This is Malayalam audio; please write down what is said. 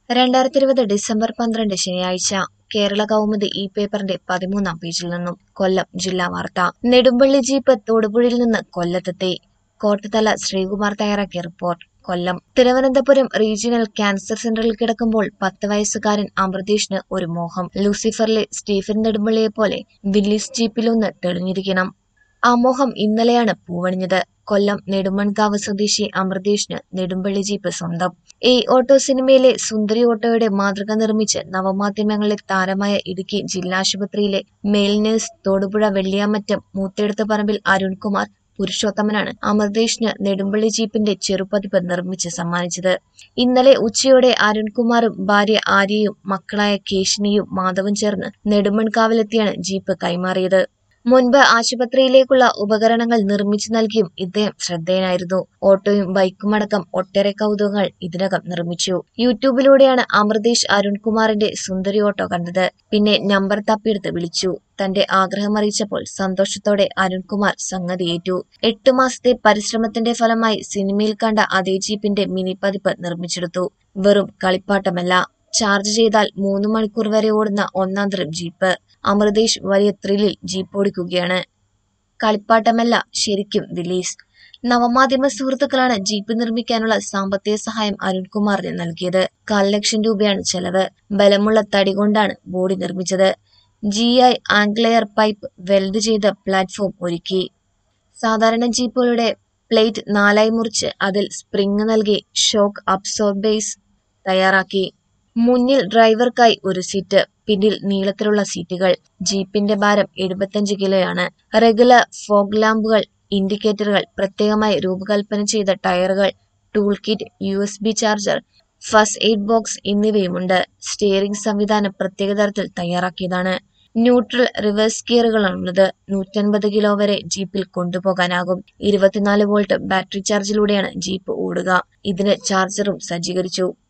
രണ്ടായിരത്തി ഇരുപത് ഡിസംബർ പന്ത്രണ്ട് ശനിയാഴ്ച കേരള കൗമുദി ഈ പേപ്പറിന്റെ പതിമൂന്നാം പേജിൽ നിന്നും കൊല്ലം ജില്ലാ വാർത്ത നെടുമ്പള്ളി ജീപ്പ് തൊടുപുഴയിൽ നിന്ന് കൊല്ലത്തെത്തി കോട്ടത്തല ശ്രീകുമാർ തയ്യാറാക്കിയ report Kollam Thiruvananthapuram regional cancer സെന്ററിൽ കിടക്കുമ്പോൾ പത്ത് വയസ്സുകാരൻ അമൃതീഷിന് ഒരു മോഹം ലൂസിഫറിലെ സ്റ്റീഫൻ നെടുമ്പള്ളിയെ പോലെ വില്ലീസ് ജീപ്പിലൊന്ന് തെളിഞ്ഞിരിക്കണം ആ മോഹം ഇന്നലെയാണ് പൂവണിഞ്ഞത് കൊല്ലം നെടുമൺകാവ് സ്വദേശി അമൃതേഷിന് നെടുമ്പള്ളി ജീപ്പ് സ്വന്തം ഈ ഓട്ടോ സിനിമയിലെ സുന്ദരി ഓട്ടോയുടെ മാതൃക നിർമ്മിച്ച് നവമാധ്യമങ്ങളിലെ താരമായ ഇടുക്കി ജില്ലാശുപത്രിയിലെ മേൽനേഴ്സ് തൊടുപുഴ വെള്ളിയാമറ്റം മൂത്തെടുത്ത പറമ്പിൽ അരുൺകുമാർ പുരുഷോത്തമനാണ് അമൃതേഷിന് നെടുമ്പള്ളി ജീപ്പിന്റെ ചെറുപതിപ്പ് നിർമ്മിച്ച് സമ്മാനിച്ചത് ഇന്നലെ ഉച്ചയോടെ അരുൺകുമാറും ഭാര്യ ആര്യയും മക്കളായ കേശിനിയും മാധവും ചേർന്ന് നെടുമൺകാവിലെത്തിയാണ് ജീപ്പ് കൈമാറിയത് മുൻപ് ആശുപത്രിയിലേക്കുള്ള ഉപകരണങ്ങൾ നിർമ്മിച്ചു നൽകിയും ഇദ്ദേഹം ശ്രദ്ധേയനായിരുന്നു ഓട്ടോയും ബൈക്കും അടക്കം ഒട്ടേറെ കൗതുകങ്ങൾ ഇതിനകം നിർമ്മിച്ചു യൂട്യൂബിലൂടെയാണ് അമൃതേഷ് അരുൺകുമാറിന്റെ സുന്ദരി ഓട്ടോ കണ്ടത് പിന്നെ നമ്പർ തപ്പിയെടുത്ത് വിളിച്ചു തന്റെ ആഗ്രഹം അറിയിച്ചപ്പോൾ സന്തോഷത്തോടെ അരുൺകുമാർ സംഗതി ഏറ്റു എട്ടു മാസത്തെ പരിശ്രമത്തിന്റെ ഫലമായി സിനിമയിൽ കണ്ട അതേ ജീപ്പിന്റെ മിനി പതിപ്പ് നിർമ്മിച്ചെടുത്തു വെറും കളിപ്പാട്ടമല്ല ചാർജ് ചെയ്താൽ മൂന്ന് മണിക്കൂർ വരെ ഓടുന്ന ഒന്നാം തരം ജീപ്പ് അമൃതേഷ് വലിയ ത്രില്ലിൽ ജീപ്പ് ഓടിക്കുകയാണ് കളിപ്പാട്ടമല്ല ശരിക്കും റിലീസ് നവമാധ്യമ സുഹൃത്തുക്കളാണ് ജീപ്പ് നിർമ്മിക്കാനുള്ള സാമ്പത്തിക സഹായം അരുൺകുമാറിന് നൽകിയത് കാൽ ലക്ഷം രൂപയാണ് ചെലവ് ബലമുള്ള തടി കൊണ്ടാണ് ബോഡി നിർമ്മിച്ചത് ജി ഐ ആംഗ്ലെയർ പൈപ്പ് വെൽഡ് ചെയ്ത പ്ലാറ്റ്ഫോം ഒരുക്കി സാധാരണ ജീപ്പുകളുടെ പ്ലേറ്റ് നാലായി മുറിച്ച് അതിൽ സ്പ്രിംഗ് നൽകി ഷോക്ക് അബ്സോർബേസ് തയ്യാറാക്കി മുന്നിൽ ഡ്രൈവർക്കായി ഒരു സീറ്റ് പിന്നിൽ നീളത്തിലുള്ള സീറ്റുകൾ ജീപ്പിന്റെ ഭാരം എഴുപത്തഞ്ച് കിലോയാണ് റെഗുലർ ഫോഗ് ലാമ്പുകൾ ഇൻഡിക്കേറ്ററുകൾ പ്രത്യേകമായി രൂപകൽപ്പന ചെയ്ത ടയറുകൾ tool kit U S B charger first aid box എന്നിവയുമുണ്ട് സ്റ്റിയറിംഗ് സംവിധാനം പ്രത്യേക തരത്തിൽ തയ്യാറാക്കിയതാണ് ന്യൂട്രൽ റിവേഴ്സ് ഗിയറുകളാണുള്ളത് നൂറ്റൻപത് കിലോ വരെ ജീപ്പിൽ കൊണ്ടുപോകാനാകും ഇരുപത്തിനാല് വോൾട്ട് ബാറ്ററി ചാർജിലൂടെയാണ് ജീപ്പ് ഓടുക ഇതിന് ചാർജറും സജ്ജീകരിച്ചു